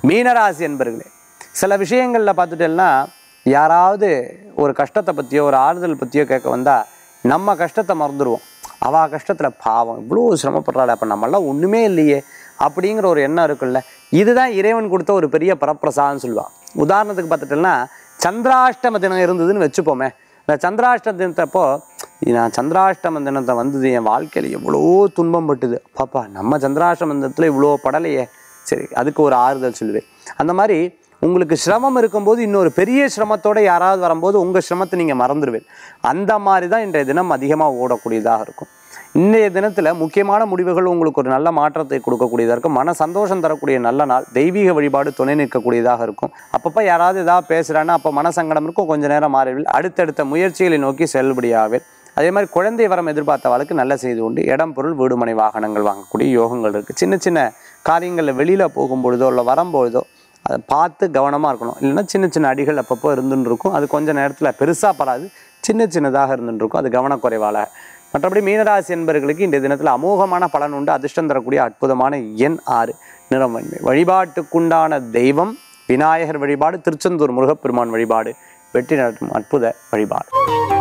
மீனராசி என்பர்களே சில விஷயங்களில் பார்த்துட்டேன்னா யாராவது ஒரு கஷ்டத்தை பற்றியோ ஒரு ஆறுதல் பற்றியோ கேட்க வந்தால் நம்ம கஷ்டத்தை மறந்துடுவோம் அவ கஷ்டத்தில் பாவம் இவ்வளோ சிரமப்படுறாள் அப்போ நம்மளாம் ஒன்றுமே இல்லையே அப்படிங்கிற ஒரு எண்ணம் இருக்குல்ல இதுதான் இறைவன் கொடுத்த ஒரு பெரிய பரப்பிரசாதம்னு சொல்லுவாள் உதாரணத்துக்கு பார்த்துட்டோம்னா சந்திராஷ்டம தினம் இருந்ததுன்னு வச்சுப்போமே இந்த சந்திராஷ்டம தினத்தப்போ நான் சந்திராஷ்டம தினத்தை வந்தது என் வாழ்க்கையில் எவ்வளோ துன்பம் பட்டுது பாப்பா நம்ம சந்திராஷ்டம தினத்தில் இவ்வளோ படலையே சரி அதுக்கு ஒரு ஆறுதல் சொல்லுவேன் அந்த மாதிரி உங்களுக்கு சிரமம் இருக்கும்போது இன்னொரு பெரிய சிரமத்தோட யாராவது வரும்போது உங்கள் சிரமத்தை நீங்கள் மறந்துடுவேன் அந்த மாதிரி தான் இன்றைய தினம் அதிகமாக ஓடக்கூடியதாக இருக்கும் இன்றைய தினத்தில் முக்கியமான முடிவுகள் உங்களுக்கு ஒரு நல்ல மாற்றத்தை கொடுக்கக்கூடியதாக இருக்கும் மன சந்தோஷம் தரக்கூடிய நல்ல நாள் தெய்வீக வழிபாடு துணை நிற்கக்கூடியதாக இருக்கும் அப்பப்போ யாராவது ஏதாவது பேசுகிறான்னா அப்போ மனசங்கடம் இருக்கும் கொஞ்ச நேரம் மாறிவில் அடுத்தடுத்த முயற்சிகளை நோக்கி செல்லுபடியாவே அதே மாதிரி குழந்தை வரம் எதிர்பார்த்தவளுக்கு நல்ல செய்தி உண்டு இடம் பொருள் வீடுமனை வாகனங்கள் வாங்கக்கூடிய யோகங்கள் இருக்குது சின்ன சின்ன காரியங்களில் வெளியில் போகும்பொழுதோ இல்லை வரும்பொழுதோ அதை பார்த்து கவனமாக இருக்கணும் இல்லைன்னா சின்ன சின்ன அடிகள் அப்பப்போ இருந்துன்னு இருக்கும் அது கொஞ்ச நேரத்தில் பெருசாக படாது சின்ன சின்னதாக இருந்துட்டு இருக்கும் அது கவனக்குறைவால் மற்றபடி மீனராசி என்பவர்களுக்கு இன்றைய தினத்தில் அமோகமான பலன் உண்டு அதிர்ஷ்டம் தரக்கூடிய அற்புதமான எண் ஆறு நிறம் வன்மை வழிபாட்டுக்குண்டான தெய்வம் விநாயகர் வழிபாடு திருச்செந்தூர் முருகப்பெருமான் வழிபாடு வெற்றி நடத்தும் அற்புத வழிபாடு